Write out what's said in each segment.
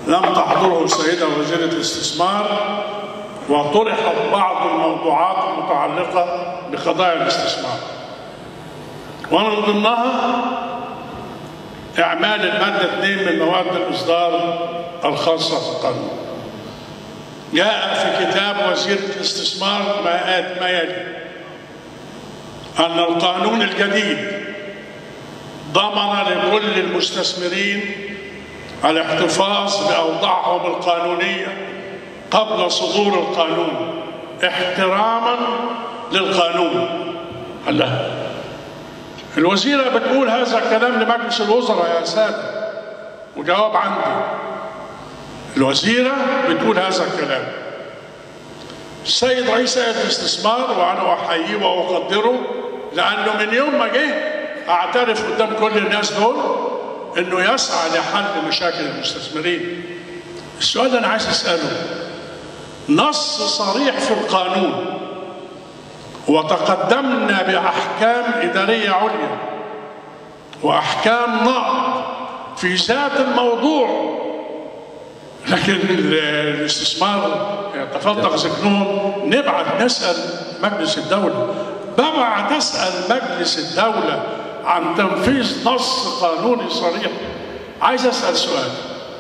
لم تحضره السيدة وزيرة الاستثمار وطرحت بعض الموضوعات المتعلقة بقضايا الاستثمار ومن ضمنها إعمال المادة 2 من مواد الإصدار الخاصة في القانون جاء في كتاب وزير الاستثمار ما ما يلي أن القانون الجديد ضمن لكل المستثمرين الاحتفاظ بأوضاعهم القانونية قبل صدور القانون احتراما للقانون الله الوزيرة بتقول هذا الكلام لمجلس الوزراء يا سادة وجواب عندي الوزيرة بتقول هذا الكلام السيد رئيس هيئة الاستثمار وأنا أحييه وأقدره لأنه من يوم ما جه أعترف قدام كل الناس دول إنه يسعى لحل مشاكل المستثمرين السؤال اللي أنا عايز أسأله نص صريح في القانون وتقدمنا بأحكام إدارية عليا وأحكام نقض في ذات الموضوع لكن الاستثمار تفضل ذكرهم نبعت نسأل مجلس الدولة ببعت أسأل مجلس الدولة عن تنفيذ نص قانوني صريح عايز أسأل سؤال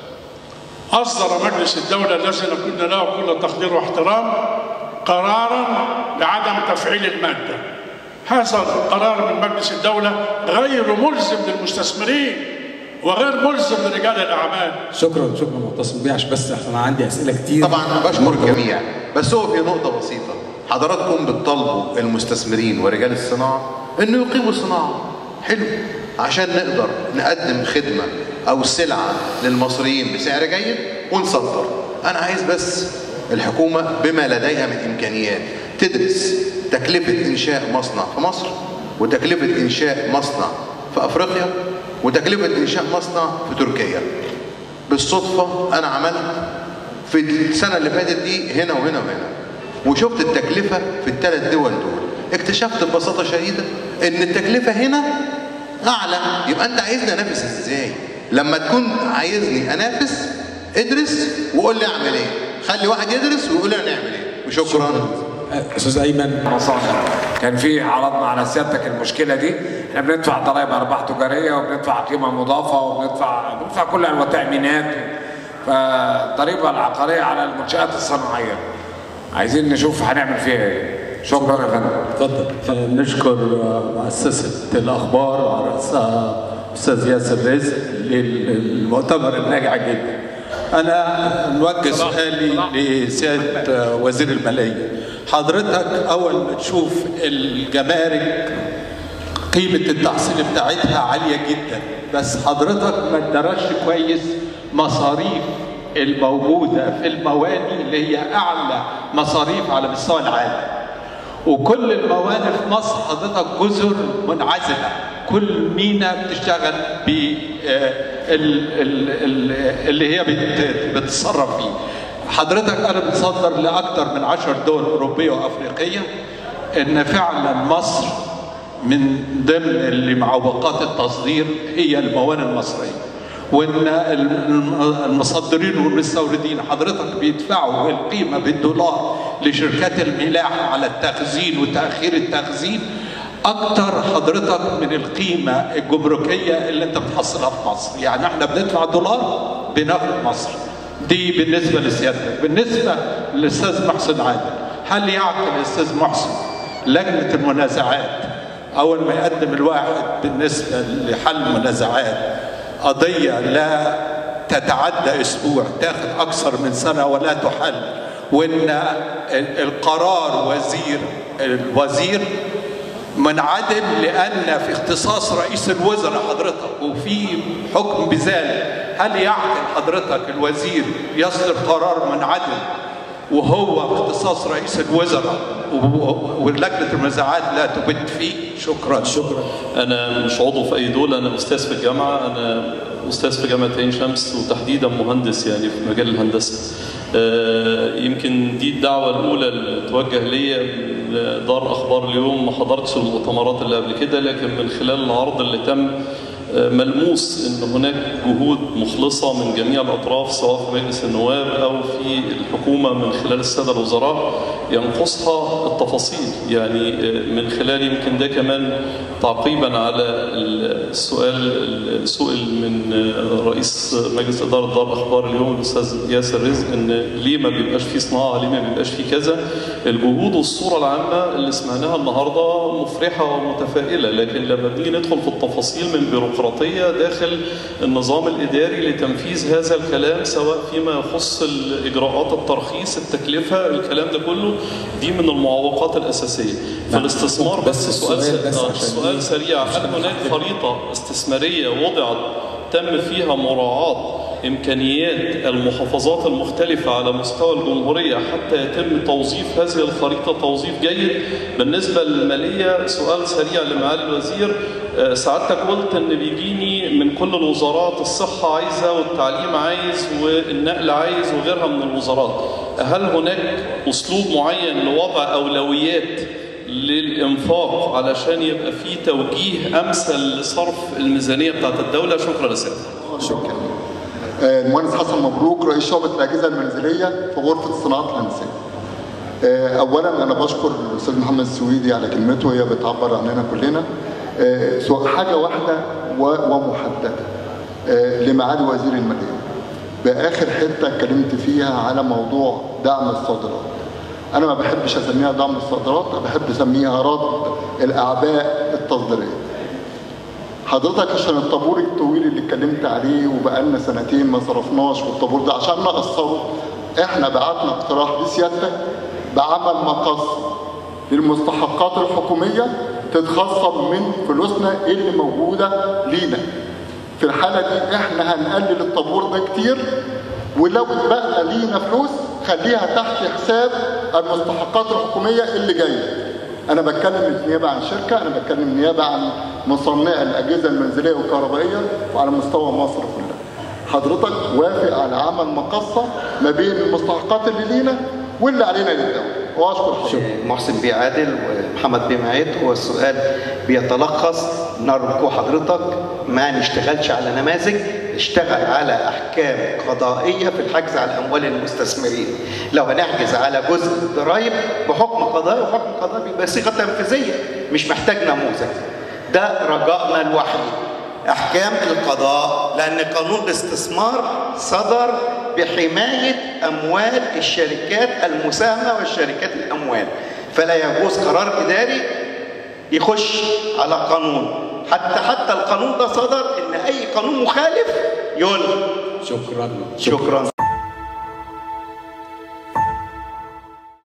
أصدر مجلس الدولة الذي كنا له كل تقدير واحترام قرارا بعدم تفعيل المادة هذا القرار من مجلس الدولة غير ملزم للمستثمرين وغير ملزم لرجال الأعمال شكرا شكرا معتصم بيه عشان بس احنا عندي اسئله كتير طبعا بشكر الجميع بس هو في نقطة بسيطة حضراتكم بتطالبوا المستثمرين ورجال الصناعة انه يقيموا صناعة حلو عشان نقدر نقدم خدمة او سلعة للمصريين بسعر جيد ونصدر انا عايز بس الحكومة بما لديها من امكانيات تدرس تكلفة انشاء مصنع في مصر وتكلفة انشاء مصنع في افريقيا وتكلفة انشاء مصنع في تركيا بالصدفة انا عملت في السنة اللي فاتت دي هنا وهنا وهنا وشفت التكلفة في الثلاث دول دول اكتشفت ببساطة شديدة ان التكلفة هنا اعلى يبقى انت عايزني انافس ازاي لما تكون عايزني انافس ادرس وقول لي اعمل ايه خلي واحد يدرس ويقول لي انا نعمل ايه وشكرا استاذ ايمن مصانع كان في عرضنا على سيادتك المشكله دي احنا بندفع ضرائب ارباح تجاريه وبندفع قيمه مضافه وبندفع بندفع كل انواع التامينات فالضريبه العقاريه على المنشات الصناعيه عايزين نشوف هنعمل فيها ايه شكرا يا فندم اتفضل نشكر مؤسسة الأخبار وعلى رأسها أستاذ ياسر رزق للمؤتمر الناجح جدا. أنا نوجه سؤالي لسيادة وزير المالية. حضرتك أول ما تشوف الجمارك قيمة التحصيل بتاعتها عالية جدا بس حضرتك ما تدرسش كويس مصاريف الموجودة في المواني اللي هي أعلى مصاريف على مستوى العالم وكل الموانئ في مصر حضرتك جزر منعزلة كل مينا بتشتغل ب اللي هي بت- بتتصرف فيه حضرتك أنا بتصدر لأكثر من عشر دول أوروبية وأفريقية إن فعلا مصر من ضمن اللي معوقات التصدير هي الموانئ المصرية وان الم- المصدرين والمستوردين حضرتك بيدفعوا القيمه بالدولار لشركات الملاحه على التخزين وتاخير التخزين اكتر حضرتك من القيمه الجمركيه اللي انت بتحصلها في مصر يعني احنا بندفع دولار بناخد مصر دي بالنسبه لسيادتك بالنسبه للاستاذ محسن عادل هل يعقل الاستاذ محسن لجنه المنازعات اول ما يقدم الواحد بالنسبه لحل منازعات قضية لا تتعدى أسبوع تاخد أكثر من سنة ولا تحل وإن ال- القرار وزير الوزير منعدم لأن في اختصاص رئيس الوزراء حضرتك وفي حكم بذلك هل يعقل حضرتك الوزير يصدر قرار منعدم وهو في اختصاص رئيس الوزراء و- ولجنة المنازعات لا تبت فيه شكرا شكرا أنا مش عضو في أي دول أنا أستاذ في الجامعة أنا أستاذ في جامعة عين شمس وتحديدا مهندس يعني في مجال الهندسة آه، يمكن دي الدعوة الأولى اللي توجه ليا من دار أخبار اليوم ما حضرتش المؤتمرات اللي قبل كده لكن من خلال العرض اللي تم ملموس ان هناك جهود مخلصه من جميع الاطراف سواء في مجلس النواب او في الحكومه من خلال الساده الوزراء ينقصها التفاصيل يعني من خلال يمكن ده كمان تعقيبا على السؤال السؤال من رئيس مجلس اداره دار اخبار اليوم الاستاذ ياسر رزق ان ليه ما بيبقاش في صناعه ليه ما بيبقاش في كذا الجهود والصوره العامه اللي سمعناها النهارده مفرحه ومتفائله لكن لما بنيجي ندخل في التفاصيل من بيروقراطيه داخل النظام الاداري لتنفيذ هذا الكلام سواء فيما يخص الاجراءات الترخيص التكلفه الكلام ده كله دي من المعوقات الاساسيه فالاستثمار بس سؤال بس آه، عشان سؤال إيه؟ سريع هل هناك خريطه استثماريه وضعت تم فيها مراعاه امكانيات المحافظات المختلفه على مستوى الجمهوريه حتى يتم توظيف هذه الخريطه توظيف جيد بالنسبه للماليه سؤال سريع لمعالي الوزير آه، سعادتك قلت ان بيجيني من كل الوزارات الصحه عايزه والتعليم عايز والنقل عايز وغيرها من الوزارات هل هناك اسلوب معين لوضع اولويات للانفاق علشان يبقى في توجيه امثل لصرف الميزانيه بتاعت الدوله شكرا لسيادتك شكرا آه، المهندس حسن مبروك رئيس شعبة الأجهزة المنزلية في غرفة الصناعات الهندسية. آه، أولا أنا بشكر الأستاذ محمد السويدي على كلمته هي بتعبر عننا كلنا. آه، سو- حاجة واحدة و- ومحددة آه، لمعالي وزير المالية. بآخر حتة اتكلمت فيها على موضوع دعم الصادرات. أنا ما بحبش أسميها دعم الصادرات، أنا بحب أسميها رد الأعباء التصديرية. حضرتك عشان الطابور الطويل اللي اتكلمت عليه وبقالنا سنتين ما صرفناش والطابور ده عشان نقصره احنا بعتنا اقتراح لسيادتك بعمل مقص للمستحقات الحكوميه تتخصم من فلوسنا اللي موجوده لينا. في الحاله دي احنا هنقلل الطابور ده كتير ولو اتبقى لينا فلوس خليها تحت حساب المستحقات الحكوميه اللي جايه. انا بتكلم نيابه عن شركه انا بتكلم نيابه عن مصنعي الاجهزه المنزليه والكهربائيه وعلى مستوى مصر كلها حضرتك وافق على عمل مقصه ما بين المستحقات اللي لينا واللي علينا للدوله واشكر حضرتك محسن بيه عادل ومحمد بيه معيط هو السؤال بيتلخص نرجو حضرتك ما نشتغلش على نماذج نشتغل على احكام قضائيه في الحجز على اموال المستثمرين لو هنحجز على جزء الضرائب بحكم قضائي وحكم قضائي بيبقى صيغه تنفيذيه مش محتاج نموذج ده رجائنا الوحيد احكام القضاء لان قانون الاستثمار صدر بحمايه اموال الشركات المساهمه والشركات الاموال فلا يجوز قرار اداري يخش على قانون حتى حتى القانون ده صدر ان اي قانون مخالف يلغى شكرا شكرا